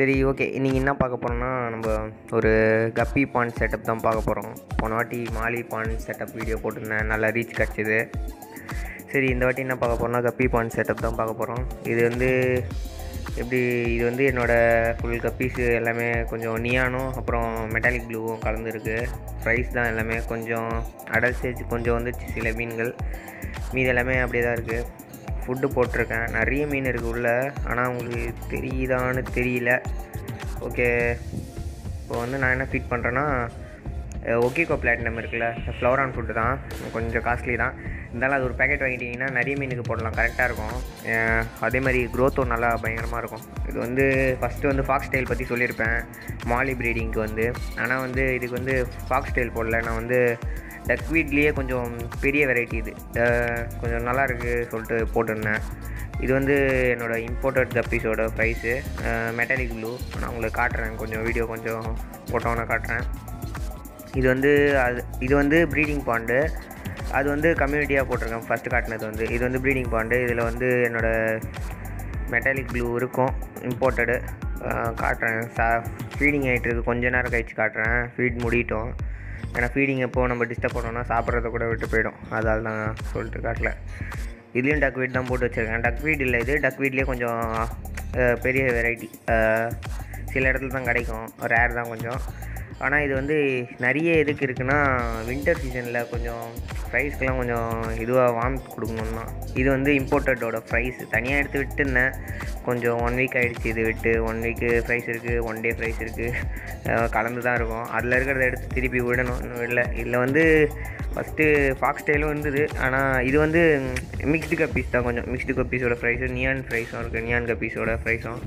சரி ஓகே இன்றைக்கி என்ன பார்க்க போகிறோம்னா நம்ம ஒரு கப்பி பாண்ட் செட்டப் தான் பார்க்க போகிறோம் போன வாட்டி மாலி பாண்ட் செட்டப் வீடியோ போட்டிருந்தேன் நல்லா ரீச் கிடச்சிது சரி இந்த வாட்டி என்ன பார்க்க போகிறோம்னா கப்பி பாண்ட் செட்டப் தான் பார்க்க போகிறோம் இது வந்து எப்படி இது வந்து என்னோடய ஃபுல் கப்பீஸு எல்லாமே கொஞ்சம் நியானும் அப்புறம் மெட்டாலிக் ப்ளூவும் கலந்துருக்கு ப்ரைஸ் தான் எல்லாமே கொஞ்சம் அடல் ஸ்டேஜ் கொஞ்சம் வந்துச்சு சில மீன்கள் மீதி எல்லாமே அப்படியே தான் இருக்குது ஃபுட்டு போட்டிருக்கேன் நிறைய மீன் இருக்குது உள்ளே ஆனால் உங்களுக்கு தெரியுதான்னு தெரியல ஓகே இப்போ வந்து நான் என்ன ஃபீட் பண்ணுறேன்னா ஒக்கிகோ பிளாட்டினம் இருக்குல்ல ஃப்ளவரான் ஃபுட்டு தான் கொஞ்சம் காஸ்ட்லி தான் இருந்தாலும் அது ஒரு பேக்கெட் வாங்கிட்டீங்கன்னா நிறைய மீனுக்கு போடலாம் கரெக்டாக இருக்கும் அஹ் அதே மாதிரி க்ரோத்தும் நல்லா பயங்கரமாக இருக்கும் இது வந்து ஃபஸ்ட்டு வந்து ஃபாக்ஸ் ஸ்டைல் பற்றி சொல்லியிருப்பேன் மாலி ப்ரீடிங்க்கு வந்து ஆனால் வந்து இதுக்கு வந்து ஃபாக்ஸ் ஸ்டைல் போடல நான் வந்து டக்வீட்லேயே கொஞ்சம் பெரிய வெரைட்டி இது அஹ் கொஞ்சம் நல்லா இருக்குது சொல்லிட்டு போட்டிருந்தேன் இது வந்து என்னோடய இம்போர்ட்டட் கப்பீஸோட ப்ரைஸு மெட்டாலிக் ப்ளூ நான் உங்களுக்கு காட்டுறேன் கொஞ்சம் வீடியோ கொஞ்சம் போட்டோன்னே காட்டுறேன் இது வந்து அது இது வந்து ப்ரீடிங் பாண்டு அது வந்து கம்யூனிட்டியாக போட்டிருக்கேன் ஃபஸ்ட்டு காட்டினது வந்து இது வந்து ப்ரீடிங் பாண்டு இதில் வந்து என்னோடய மெட்டாலிக் ப்ளூ இருக்கும் இம்போர்ட்டடு காட்டுறேன் சா ஃபீடிங் ஆகிட்டு இருக்கு கொஞ்ச நேரம் கழிச்சு காட்டுறேன் ஃபீட் முடியட்டும் ஏன்னா ஃபீடிங் எப்போ நம்ம டிஸ்டர்ப் பண்ணோம்னா சாப்பிட்றத கூட விட்டு போயிடும் அதால் தான் சொல்லிட்டு காட்டல இதுலேயும் டக் வீட் தான் போட்டு வச்சுருக்கேன் டக் வீட் இல்லை இது டக் வீட்லேயே கொஞ்சம் அஹ், பெரிய வெரைட்டி சில இடத்துல தான் கிடைக்கும் ரேர் தான் கொஞ்சம் ஆனால் இது வந்து நிறைய எதுக்கு இருக்குன்னா வின்டர் சீசனில் கொஞ்சம் ப்ரைஸ்க்கெலாம் கொஞ்சம் இதுவாக வாங்கி கொடுக்கணுன்னா இது வந்து இம்போர்ட்டடோட ப்ரைஸ் தனியாக எடுத்து விட்டுருந்தேன் கொஞ்சம் ஒன் வீக் ஆகிடுச்சு இது விட்டு ஒன் வீக்கு ப்ரைஸ் இருக்குது ஒன் டே ப்ரைஸ் இருக்குது கலந்து தான் இருக்கும் அதில் இருக்கிறத எடுத்து திருப்பி விடணும் இன்னும் இல்லை இதில் வந்து ஃபஸ்ட்டு ஃபாக்ஸ் ஸ்டைலும் இருந்தது ஆனால் இது வந்து மிக்ஸ்டு கப்பீஸ் தான் கொஞ்சம் மிக்ஸ்டு கப்பீஸோட ப்ரைஸும் நியான் ப்ரைஸும் இருக்குது நியான் கப்பீஸோட ப்ரைஸும்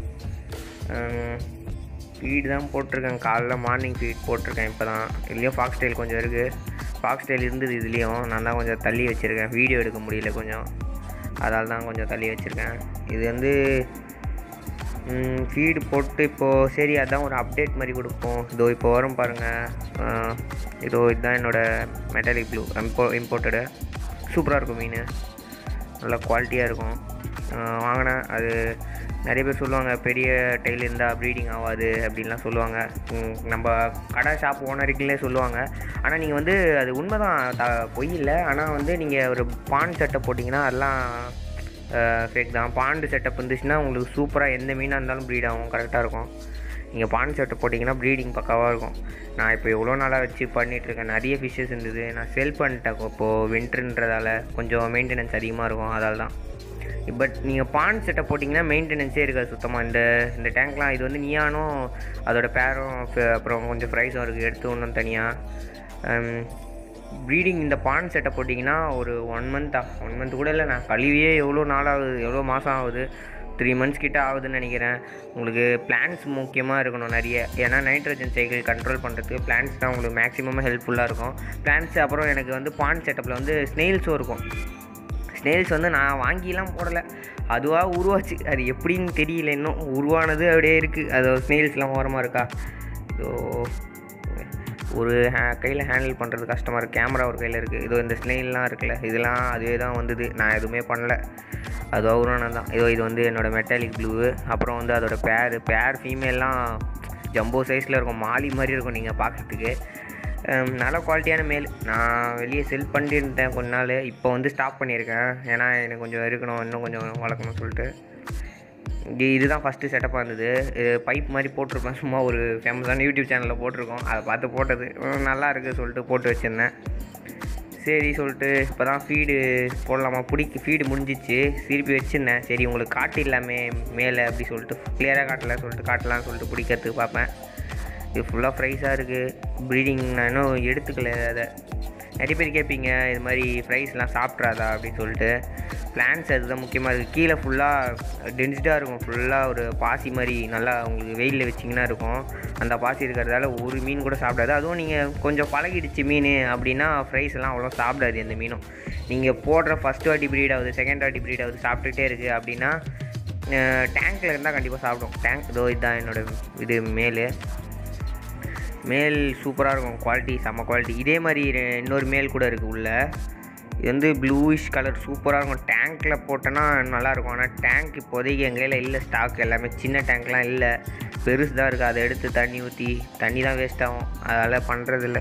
ஃபீட் தான் போட்டிருக்கேன் காலைல மார்னிங் ஃபீட் போட்டிருக்கேன் இப்போ தான் இதுலேயும் ஃபாக்ஸ் ஸ்டைல் கொஞ்சம் இருக்குது ஃபாக்ஸ் ஸ்டைல் இருந்தது இதுலேயும் நான் தான் கொஞ்சம் தள்ளி வச்சுருக்கேன் வீடியோ எடுக்க முடியல கொஞ்சம் அதால் தான் கொஞ்சம் தள்ளி வச்சுருக்கேன் இது வந்து ஃபீடு போட்டு இப்போது சரி அதான் ஒரு அப்டேட் மாதிரி கொடுப்போம் இதோ இப்போ வரும் பாருங்கள் இதோ இதுதான் என்னோடய மெட்டாலிக் ப்ளூ இம்போ இம்போர்ட்டடு சூப்பராக இருக்கும் மீன் நல்லா குவாலிட்டியாக இருக்கும் ஆஹ் வாங்கினேன் அது நிறைய பேர் சொல்லுவாங்க பெரிய டைல் இருந்தால் ப்ரீடிங் ஆகாது அப்படின்லாம் சொல்லுவாங்க ம், நம்ம கடை ஷாப் ஓனருக்குள்ளே சொல்லுவாங்க ஆனால் நீங்கள் வந்து அது உண்மை தான் த பொய் இல்லை ஆனால் வந்து நீங்கள் ஒரு பான் செட்டப் போட்டிங்கன்னா அதெல்லாம் ஃபேக் தான் பாண்டு செட்டப் இருந்துச்சுன்னா உங்களுக்கு சூப்பராக எந்த மீனாக இருந்தாலும் ப்ரீட் ஆகும் கரெக்டாக இருக்கும் நீங்கள் பாண்ட் செட்டப் போட்டிங்கன்னா ப்ரீடிங் பக்காவாக இருக்கும் நான் இப்போ எவ்வளோ நாளாக வச்சு பண்ணிகிட்ருக்கேன் நிறைய ஃபிஷ்ஷஸ் இருந்தது நான் செல் பண்ணிட்டேன் இப்போது வின்டர்ன்றதால கொஞ்சம் மெயின்டெனன்ஸ் அதிகமாக இருக்கும் அதால் தான் பட் நீங்கள் பாண்ட் செட்டப் போட்டிங்கன்னா மெயின்டெனன்ஸே இருக்காது சுத்தமாக இந்த இந்த டேங்க்லாம் இது வந்து நீயானும் அதோட பேரும் ஃப- அப்புறம் கொஞ்சம் ப்ரைஸும் இருக்குது எடுத்து ஒன்றும் தனியாக ப்ரீடிங் இந்த பாண்ட் செட்டப் போட்டிங்கன்னா ஒரு ஒன் மந்த்தா ஒன் மந்த் கூட இல்லை நான் கழுவியே எவ்வளோ நாள் ஆகுது எவ்வளோ மாதம் ஆகுது த்ரீ மந்த்ஸ் கிட்ட ஆகுதுன்னு நினைக்கிறேன் உங்களுக்கு பிளான்ஸ் முக்கியமாக இருக்கணும் நிறைய ஏன்னா நைட்ரஜன் சைக்கிள் கண்ட்ரோல் பண்ணுறதுக்கு பிளான்ஸ் தான் உங்களுக்கு மேக்ஸிமமாக ஹெல்ப்ஃபுல்லாக இருக்கும் பிளான்ஸ் அப்புறம் எனக்கு வந்து பாண்ட் செட்டப்பில் வந்து ஸ்னெயில்ஸும் இருக்கும் ஸ்னெயில்ஸ் வந்து நான் வாங்கிலாம் போடலை அதுவாக உருவாச்சு அது எப்படின்னு தெரியல இன்னும் உருவானது அப்படியே இருக்குது அது ஸ்னெயில்ஸ்லாம் ஓரமாக இருக்கா இதோ ஒரு ஹே கையில் ஹேண்டில் பண்ணுறது கஷ்டமாக இருக்குது கேமரா ஒரு கையில் இருக்குது இதோ இந்த ஸ்னெயில்லாம் இருக்குல்ல இதெல்லாம் அதுவே தான் வந்தது நான் எதுவுமே பண்ணல அது அவரும் தான் இதோ இது வந்து என்னோடய மெட்டாலிக் ப்ளூ அப்புறம் வந்து அதோட பேர் பேர் ஃபீமேல்லாம் ஜம்போ சைஸில் இருக்கும் மாலி மாதிரி இருக்கும் நீங்கள் பார்க்குறதுக்கு ஹம், நல்ல குவாலிட்டியான மேல் நான் வெளியே செல் பண்ணிட்டு இருந்தேன் கொஞ்ச நாள் இப்போ வந்து ஸ்டாப் பண்ணியிருக்கேன் ஏன்னா எனக்கு கொஞ்சம் இருக்கணும் இன்னும் கொஞ்சம் வளர்க்கணும்னு சொல்லிட்டு இது இதுதான் ஃபஸ்ட்டு செட்டப்பாக இருந்தது இது பைப் மாதிரி போட்டிருப்பேன் சும்மா ஒரு ஃபேமஸான யூடியூப் சேனலில் போட்டிருக்கோம் அதை பார்த்து போட்டது உம், நல்லா இருக்குது சொல்லிட்டு போட்டு வச்சுருந்தேன் சரி சொல்லிட்டு இப்போ தான் ஃபீடு போடலாமா பிடிக்க ஃபீடு முடிஞ்சிச்சு திருப்பி வச்சுருந்தேன் சரி உங்களுக்கு காட்டிடலாமே மேலே அப்படி சொல்லிட்டு கிளியராக காட்டல சொல்லிட்டு காட்டலாம்னு சொல்லிட்டு பிடிக்கிறதுக்கு பார்ப்பேன் இது ஃபுல்லாக ஃப்ரைஸாக இருக்குது ப்ரீடிங் நான் இன்னும் எடுத்துக்கல அதை நிறைய பேர் கேட்பீங்க இது மாதிரி ஃப்ரைஸ்லாம் சாப்பிட்றாதா அப்படின்னு சொல்லிட்டு பிளான்ஸ் அதுதான் முக்கியமாக இருக்குது கீழே ஃபுல்லாக டென்ஸ்டாக இருக்கும் ஃபுல்லாக ஒரு பாசி மாதிரி நல்லா உங்களுக்கு வெயிலில் வச்சிங்கன்னா இருக்கும் அந்த பாசி இருக்கிறதால ஒரு மீன் கூட சாப்பிடாது அதுவும் நீங்கள் கொஞ்சம் பழகிடுச்சு மீன் அப்படின்னா ஃப்ரைஸ் எல்லாம் அவ்வளோ சாப்பிடாது எந்த மீனும் நீங்கள் போடுற ஃபஸ்ட் வாட்டி ப்ரீட் ஆகுது செகண்ட் வாட்டி ப்ரீட் ஆகுது சாப்பிட்டுட்டே இருக்குது அப்படின்னா டேங்க்கில் இருந்தால் கண்டிப்பாக சாப்பிடும் டேங்க் இதோ இதுதான் என்னோட இது மேலு மேல் சூப்பராக இருக்கும் குவாலிட்டி செம்ம குவாலிட்டி இதே மாதிரி ரெ- இன்னொரு மேல் கூட இருக்குது உள்ள இது வந்து ப்ளூயிஷ் கலர் சூப்பராக இருக்கும் டேங்க்கில் போட்டோன்னா நல்லாயிருக்கும் ஆனால் டேங்க் இப்போதைக்கு எங்கள் கையில் இல்லை ஸ்டாக் எல்லாமே சின்ன டேங்க்லாம் இல்லை பெருசு தான் இருக்குது அதை எடுத்து தண்ணி ஊற்றி தண்ணி தான் வேஸ்ட் ஆகும் அதனால் பண்ணுறதில்ல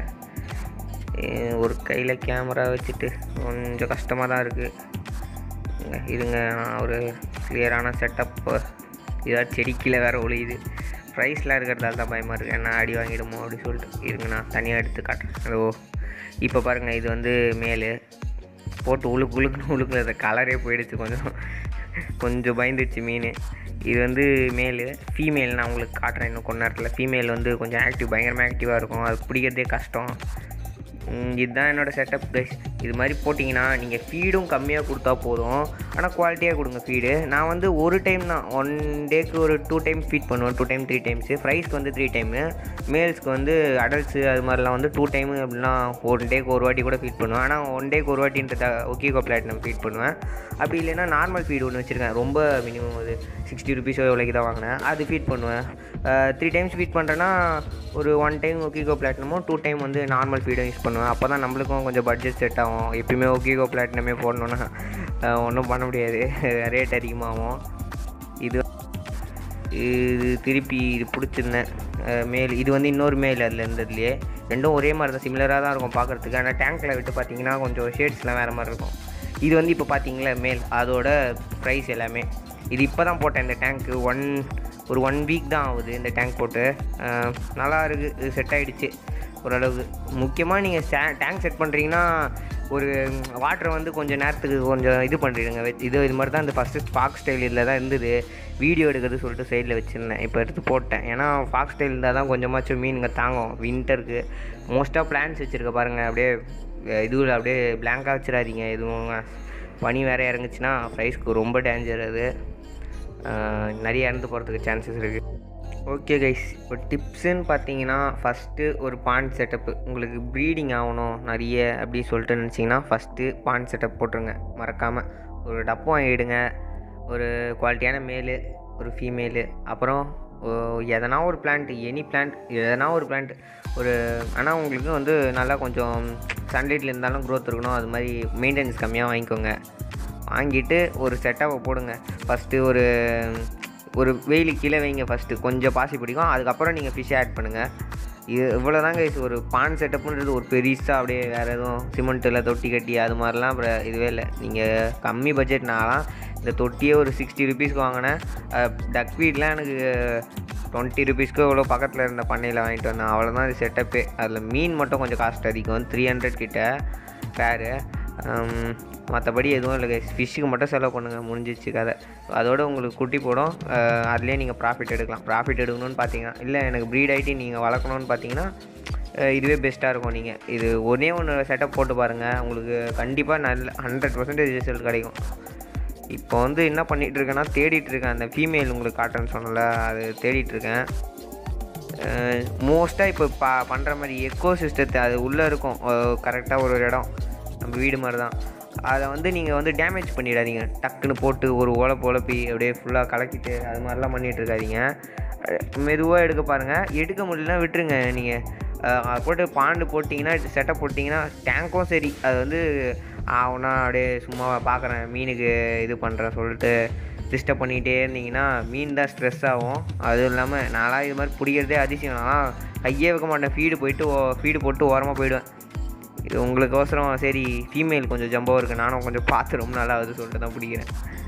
ஒரு கையில் கேமரா வச்சுட்டு கொஞ்சம் கஷ்டமாக தான் இருக்குது இருங்க நான் ஒரு கிளியரான செட்டப் ஏதாவது செடிக்கில் வேறு ஒழியுது ப்ரைஸ்லாம் இருக்கிறதால தான் பயமாக இருக்குது என்ன அடி வாங்கிடுமோ அப்படின்னு சொல்லிட்டு இருங்க நான் தனியாக எடுத்து காட்டுறேன் ஓ இப்போ பாருங்கள் இது வந்து மேலு போட்டு உழுக்கு உழுக்குன்னு உழுக்குல அந்த கலரே போயிடுச்சு கொஞ்சம் கொஞ்சம் பயந்துச்சு மீன் இது வந்து மேலு ஃபீமேல் நான் உங்களுக்கு காட்டுறேன் இன்னும் கொஞ்ச நேரத்தில் ஃபீமேல் வந்து கொஞ்சம் ஆக்டிவ் பயங்கரமாக ஆக்டிவாக இருக்கும் அது பிடிக்கிறதே கஷ்டம் ம், இதுதான் என்னோடய செட்டப் கைஸ் இது மாதிரி போட்டிங்கன்னா நீங்கள் ஃபீடும் கம்மியாக கொடுத்தா போதும் ஆனால் குவாலிட்டியாக கொடுங்க ஃபீடு நான் வந்து ஒரு டைம் தான் ஒன் டேக்கு ஒரு டூ டைம் ஃபீட் பண்ணுவேன் டூ டைம் த்ரீ டைம்ஸு ஃப்ரைஸ்க்கு வந்து த்ரீ டைமு மேல்ஸ்க்கு வந்து அடல்ட்ஸு அது மாதிரிலாம் வந்து டூ டைமு அப்படின்னா ஒன் டேக்கு ஒரு வாட்டி கூட ஃபீட் பண்ணுவேன் ஆனால் ஒன் டேக்கு ஒரு வாட்டின்றத ஒக்கீகோ பிளாட்டினம் ஃபீட் பண்ணுவேன் அப்படி இல்லைன்னா நார்மல் ஃபீட் ஒன்று வச்சுருக்கேன் ரொம்ப மினிமம் அது சிக்ஸ்டி ருபீஸோ எவ்வளோக்கு தான் வாங்கினேன் அது ஃபீட் பண்ணுவேன் த்ரீ டைம்ஸ் ஃபீட் பண்ணுறேன்னா ஒரு ஒன் டைம் ஒக்கீகோ பிளாட்டினமும் டூ டைம் வந்து நார்மல் ஃபீடும் யூஸ் பண்ணுவேன் அப்போ தான் நம்மளுக்கும் கொஞ்சம் பட்ஜெட் செட் ஆகும் எப்பயுமே ஒக்கீகோ பிளாட்டினமே போடணுன்னா ஒன்றும் பண்ண முடியாது ரேட் அதிகமாகும் இது இது திருப்பி இது பிடிச்சிருந்தேன் அஹ் மேல் இது வந்து இன்னொரு மேல் அதில் இருந்ததுலையே ரெண்டும் ஒரே மாதிரி தான் சிமிலராக தான் இருக்கும் பார்க்குறதுக்கு ஆனால் டேங்க்கில் விட்டு பார்த்தீங்கன்னா கொஞ்சம் ஷேட்ஸ்லாம் வேறு மாதிரி இருக்கும் இது வந்து இப்போ பார்த்தீங்களா மேல் அதோட ப்ரைஸ் எல்லாமே இது இப்போ தான் போட்டேன் இந்த டேங்க்கு ஒன் ஒரு ஒன் வீக் தான் ஆகுது இந்த டேங்க் போட்டு அஹ் நல்லா இருக்குது இது செட் ஆகிடுச்சு ஓரளவுக்கு முக்கியமாக நீங்கள் டேங்க் செட் பண்ணுறீங்கன்னா ஒரு வாட்டரை வந்து கொஞ்சம் நேரத்துக்கு கொஞ்சம் இது பண்ணிடுங்க இது இது மாதிரி தான் இந்த ஃபஸ்ட்டு ஃபாக்ஸ் ஸ்டைல் இதில் தான் இருந்தது வீடியோ எடுக்கிறது சொல்லிட்டு சைடில் வச்சுருந்தேன் இப்போ எடுத்து போட்டேன் ஏன்னா ஃபாக்ஸ் ஸ்டைல் இருந்தால் தான் கொஞ்சமாச்சும் மீனுங்க தாங்கும் வின்டருக்கு மோஸ்ட்டாக பிளான்ஸ் வச்சுருக்க பாருங்கள் அப்படியே இதுவில் அப்படியே பிளாங்காக வச்சிடாதீங்க எதுவும் பனி வேறு இறங்குச்சுன்னா ப்ரைஸ்க்கு ரொம்ப டேஞ்சர் அது ஆஹ் நிறைய இறந்து போகிறதுக்கு சான்சஸ் இருக்குது ஓகே கைஸ் இப்போ டிப்ஸுன்னு பார்த்தீங்கன்னா ஃபஸ்ட்டு ஒரு பாண்ட் செட்டப்பு உங்களுக்கு ப்ரீடிங் ஆகணும் நிறைய அப்படி சொல்லிட்டு நினச்சிங்கன்னா ஃபஸ்ட்டு பாண்ட் செட்டப் போட்டுருங்க மறக்காமல் ஒரு டப்பு வாங்கிடுங்க ஒரு குவாலிட்டியான மேலு ஒரு ஃபீமேலு அப்புறம் ஓ- எதனா ஒரு பிளான்ட் எனி பிளான்ட் எதனா ஒரு பிளான்ட் ஒரு ஆனால் உங்களுக்கு வந்து நல்லா கொஞ்சம் சன்லைட்டில் இருந்தாலும் க்ரோத் இருக்கணும் அது மாதிரி மெயின்டெனன்ஸ் கம்மியாக வாங்கிக்கோங்க வாங்கிட்டு ஒரு செட்டப்பை போடுங்க ஃபஸ்ட்டு ஒரு ஒரு வெயிலுக்கு கீழே வைங்க ஃபஸ்ட்டு கொஞ்சம் பாசி பிடிக்கும் அதுக்கப்புறம் நீங்கள் ஃபிஷ்ஷை ஆட் பண்ணுங்கள் இது இவ்வளோ தாங்க இது ஒரு பான் செட்டப்புன்றது ஒரு பெருசாக அப்படியே வேறு எதுவும் சிமெண்ட்டில் தொட்டி கட்டி அது மாதிரிலாம் அப்புறம் இதுவே இல்லை நீங்கள் கம்மி பட்ஜெட்னாலாம் இந்த தொட்டியே ஒரு சிக்ஸ்டி ருபீஸ்க்கு வாங்கினேன் டக் ஃபீட்லாம் எனக்கு டுவெண்ட்டி ருபீஸ்க்கு இவ்வளோ பக்கத்தில் இருந்த பண்ணையில் வாங்கிட்டு வந்தேன் அவ்வளோதான் இது செட்டப்பே அதில் மீன் மட்டும் கொஞ்சம் காஸ்ட் அதிகம் த்ரீ ஹண்ட்ரட் கிட்ட பேரு மற்றபடி எதுவும் இல்லை ஃபிஷ்ஷுக்கு மட்டும் செலவு பண்ணுங்கள் முடிஞ்சிச்சு கதை அதோட உங்களுக்கு குட்டி போடும் அஹ் அதுலேயே நீங்கள் ப்ராஃபிட் எடுக்கலாம் ப்ராஃபிட் எடுக்கணும்னு பார்த்தீங்கன்னா இல்லை எனக்கு ப்ரீட் ஆகிட்டு நீங்கள் வளர்க்கணும்னு பார்த்தீங்கன்னா அஹ் இதுவே பெஸ்ட்டாக இருக்கும் நீங்கள் இது ஒரே ஒன்று செட்டப் போட்டு பாருங்கள் உங்களுக்கு கண்டிப்பாக நல்ல ஹண்ட்ரட் பர்சன்டேஜ் ரிசல்ட் கிடைக்கும் இப்போ வந்து என்ன பண்ணிகிட்டு இருக்கேன்னா தேடிட்டு இருக்கேன் அந்த ஃபீமேல் உங்களுக்கு காட்டுறேன்னு சொன்னல அது தேடிட்டு இருக்கேன் மோஸ்ட்டாக இப்போ பா பண்ணுற மாதிரி எக்கோ சிஸ்டத்தை அது உள்ளே இருக்கும் கரெக்டாக ஒரு ஒரு இடம் நம்ம வீடு மாதிரி தான் அதை வந்து நீங்கள் வந்து டேமேஜ் பண்ணிடாதீங்க டக்குன்னு போட்டு ஒரு உழப்பு உழப்பி அப்படியே ஃபுல்லாக கலக்கிட்டு அது மாதிரிலாம் பண்ணிகிட்டு இருக்காதீங்க மெதுவாக எடுக்க பாருங்கள் எடுக்க முடியலனா விட்டுருங்க நீங்கள் போட்டு பாண்டு போட்டிங்கன்னா செட்டப் போட்டிங்கன்னா டேங்க்கும் சரி அது வந்து ஆகுனா அப்படியே சும்மா பார்க்குறேன் மீனுக்கு இது பண்ணுறேன் சொல்லிட்டு டிஸ்டர்ப் பண்ணிகிட்டே இருந்தீங்கன்னா மீன் தான் ஸ்ட்ரெஸ் ஆகும் அதுவும் இல்லாமல் நான்லாம் இது மாதிரி பிடிக்கிறதே அதிசயம் நான்லாம் கையே வைக்க மாட்டேன் ஃபீடு போயிட்டு ஃபீடு போட்டு ஓரமாக போயிடுவேன் இது உங்களுக்கோசரம் சரி ஃபீமேல் கொஞ்சம் ஜம்பாக இருக்குது நானும் கொஞ்சம் பார்த்து ரொம்ப நாளாக அது சொல்லிட்டு தான் பிடிக்கிறேன்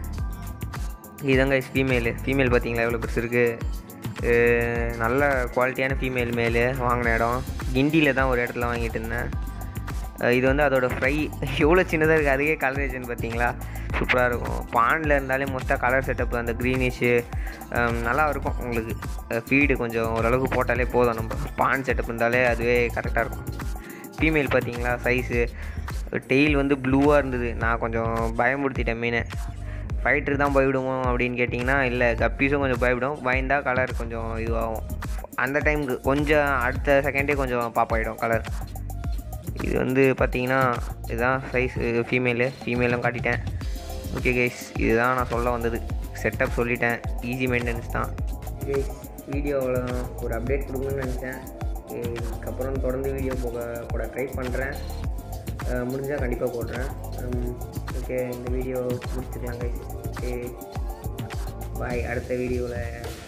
இதுதாங்க ஃபீமேலு ஃபீமேல் பார்த்தீங்களா எவ்வளோ பெருசு இருக்குது நல்ல குவாலிட்டியான ஃபீமேல் மேலு வாங்கின இடம் கிண்டியில் தான் ஒரு இடத்துல வாங்கிட்டு இருந்தேன் அஹ் இது வந்து அதோட ஃப்ரை எவ்வளோ சின்னதாக இருக்குது அதுக்கே கலரேஷன் பார்த்தீங்களா சூப்பராக இருக்கும் பானில் இருந்தாலே மோஸ்ட்டாக கலர் செட்டப் அந்த க்ரீனிஷு நல்லா இருக்கும் உங்களுக்கு ஃபீடு கொஞ்சம் ஓரளவுக்கு போட்டாலே போதும் நம்ம பான் செட்டப் இருந்தாலே அதுவே கரெக்டாக இருக்கும் ஃபீமேல் பார்த்தீங்களா சைஸு டெய்ல் வந்து ப்ளூவாக இருந்தது நான் கொஞ்சம் பயமுறுத்திட்டேன் மீனை ஃபைட்ரு தான் பயப்படுவோம் அப்படின்னு கேட்டிங்கன்னா இல்லை கப்பீஸும் கொஞ்சம் பயப்படும் பயந்தா கலர் கொஞ்சம் இதுவாகும் அந்த டைமுக்கு கொஞ்சம் அடுத்த செகண்டே கொஞ்சம் பாப்பாயிடும் கலர் இது வந்து பார்த்தீங்கன்னா இதுதான் சைஸ் ஃபீமேலு ஃபீமேலும் காட்டிட்டேன் ஓகே கைஸ் இதுதான் நான் சொல்ல வந்தது செட்டப் சொல்லிட்டேன் ஈஸி மெயின்டெனன்ஸ் தான் கைஸ் வீடியோவில் ஒரு அப்டேட் கொடுக்கணும்னு நினச்சேன் இதுக்கப்புறம் தொடர்ந்து வீடியோ போக போட ட்ரை பண்ணுறேன் முடிஞ்சால் கண்டிப்பாக போடுறேன் ஓகே இந்த வீடியோ முடிச்சுக்கலாம் கைஸ் ஓகே பாய் அடுத்த வீடியோவில்